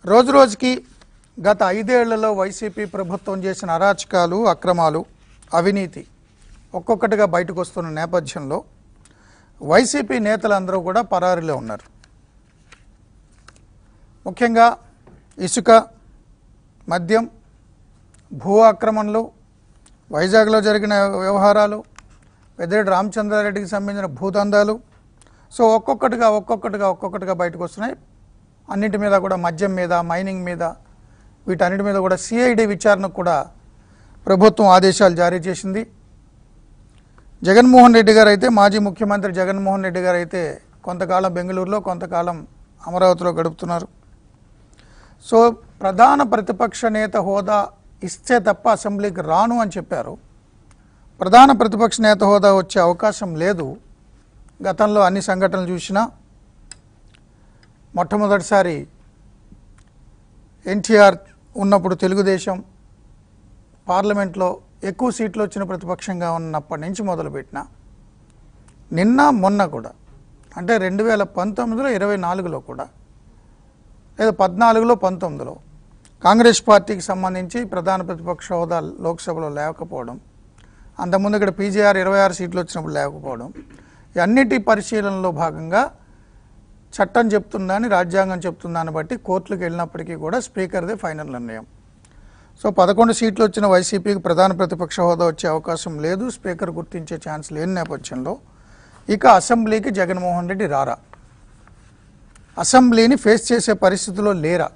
రోజు రోజుకి గత ఐదేళ్లలో వైసీపీ ప్రభుత్వం చేసిన అరాచకాలు అక్రమాలు అవినీతి ఒక్కొక్కటిగా బయటకు వస్తున్న నేపథ్యంలో వైసీపీ నేతలందరూ కూడా పరారీలో ఉన్నారు ముఖ్యంగా ఇసుక మద్యం భూ ఆక్రమణలు వైజాగ్లో జరిగిన వ్యవహారాలు పెద్దిరెడ్డి రామచంద్రారెడ్డికి సంబంధించిన భూదందాలు సో ఒక్కొక్కటిగా ఒక్కొక్కటిగా ఒక్కొక్కటిగా బయటకు వస్తున్నాయి అన్నింటి మీద కూడా మద్యం మీద మైనింగ్ మీద వీటన్నిటి మీద కూడా సిఐడి విచారణకు కూడా ప్రభుత్వం ఆదేశాలు జారీ చేసింది జగన్మోహన్ రెడ్డి గారు అయితే మాజీ ముఖ్యమంత్రి జగన్మోహన్ రెడ్డి గారు అయితే కొంతకాలం బెంగళూరులో కొంతకాలం అమరావతిలో గడుపుతున్నారు సో ప్రధాన ప్రతిపక్ష నేత హోదా ఇస్తే తప్ప అసెంబ్లీకి రాను అని చెప్పారు ప్రధాన ప్రతిపక్ష నేత హోదా వచ్చే అవకాశం లేదు గతంలో అన్ని సంఘటనలు చూసినా మొట్టమొదటిసారి ఎన్టీఆర్ ఉన్నప్పుడు తెలుగుదేశం పార్లమెంట్లో ఎక్కువ సీట్లు వచ్చిన ప్రతిపక్షంగా ఉన్నప్పటి నుంచి మొదలుపెట్టిన నిన్న మొన్న కూడా అంటే రెండు వేల పంతొమ్మిదిలో ఇరవై నాలుగులో కూడా లేదా పద్నాలుగులో పంతొమ్మిదిలో కాంగ్రెస్ పార్టీకి సంబంధించి ప్రధాన ప్రతిపక్ష హోదా లోక్సభలో లేకపోవడం అంతకుముందు ఇక్కడ పీజీఆర్ ఇరవై ఆరు సీట్లు వచ్చినప్పుడు లేకపోవడం ఈ అన్నిటి పరిశీలనలో భాగంగా చట్టం చెప్తుందని రాజ్యాంగం చెప్తుందని బట్టి కోర్టులకు వెళ్ళినప్పటికీ కూడా స్పీకర్దే ఫైనల్ నిర్ణయం సో పదకొండు సీట్లు వచ్చిన వైసీపీకి ప్రధాన ప్రతిపక్ష హోదా వచ్చే అవకాశం లేదు స్పీకర్ గుర్తించే ఛాన్స్ లేని నేపథ్యంలో ఇక అసెంబ్లీకి జగన్మోహన్ రెడ్డి రారా అసెంబ్లీని ఫేస్ చేసే పరిస్థితిలో లేరా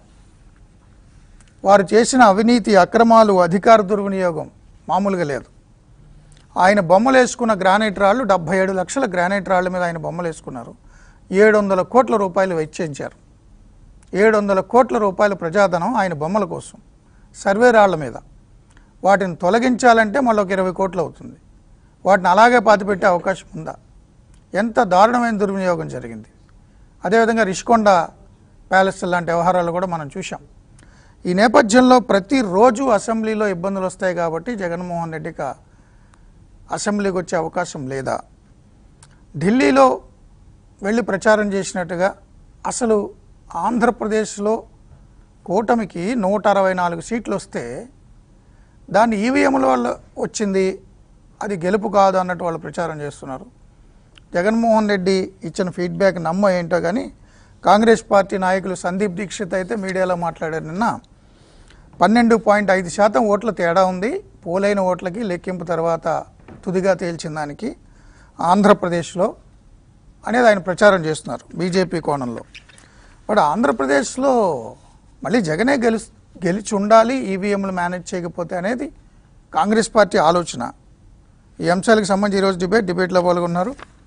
వారు చేసిన అవినీతి అక్రమాలు అధికార దుర్వినియోగం మామూలుగా లేదు ఆయన బొమ్మలు వేసుకున్న గ్రానైట్ రాళ్ళు డెబ్బై ఏడు లక్షల గ్రానైట్ రాళ్ళ మీద ఆయన బొమ్మలు వేసుకున్నారు ఏడు వందల కోట్ల రూపాయలు వెచ్చించారు ఏడు వందల కోట్ల రూపాయల ప్రజాధనం ఆయన బొమ్మల కోసం సర్వే రాళ్ల మీద వాటిని తొలగించాలంటే మళ్ళీ ఒక ఇరవై కోట్లు అవుతుంది వాటిని అలాగే పాతిపెట్టే అవకాశం ఉందా ఎంత దారుణమైన దుర్వినియోగం జరిగింది అదేవిధంగా రిషికొండ ప్యాలెస్ లాంటి వ్యవహారాలు కూడా మనం చూసాం ఈ నేపథ్యంలో ప్రతిరోజు అసెంబ్లీలో ఇబ్బందులు వస్తాయి కాబట్టి జగన్మోహన్ రెడ్డికి అసెంబ్లీకి వచ్చే అవకాశం లేదా ఢిల్లీలో వెళ్ళి ప్రచారం చేసినట్టుగా అసలు ఆంధ్రప్రదేశ్లో కూటమికి నూట అరవై నాలుగు సీట్లు వస్తే దాన్ని ఈవీఎంల వల్ల వచ్చింది అది గెలుపు కాదు అన్నట్టు వాళ్ళు ప్రచారం చేస్తున్నారు జగన్మోహన్ రెడ్డి ఇచ్చిన ఫీడ్బ్యాక్ నమ్మ ఏంటో కానీ కాంగ్రెస్ పార్టీ నాయకులు సందీప్ దీక్షిత్ అయితే మీడియాలో మాట్లాడారు నిన్న పన్నెండు పాయింట్ ఐదు శాతం ఓట్ల తేడా ఉంది పోలైన ఓట్లకి లెక్కింపు తర్వాత తుదిగా తేల్చిన దానికి ఆంధ్రప్రదేశ్లో అనేది ఆయన ప్రచారం చేస్తున్నారు బీజేపీ కోణంలో బట్ ఆంధ్రప్రదేశ్లో మళ్ళీ జగనే గెలు గెలిచి ఉండాలి ఈవీఎంలు మేనేజ్ చేయకపోతే అనేది కాంగ్రెస్ పార్టీ ఆలోచన ఈ అంశాలకు సంబంధించి ఈరోజు డిబేట్ డిబేట్లో పాల్గొన్నారు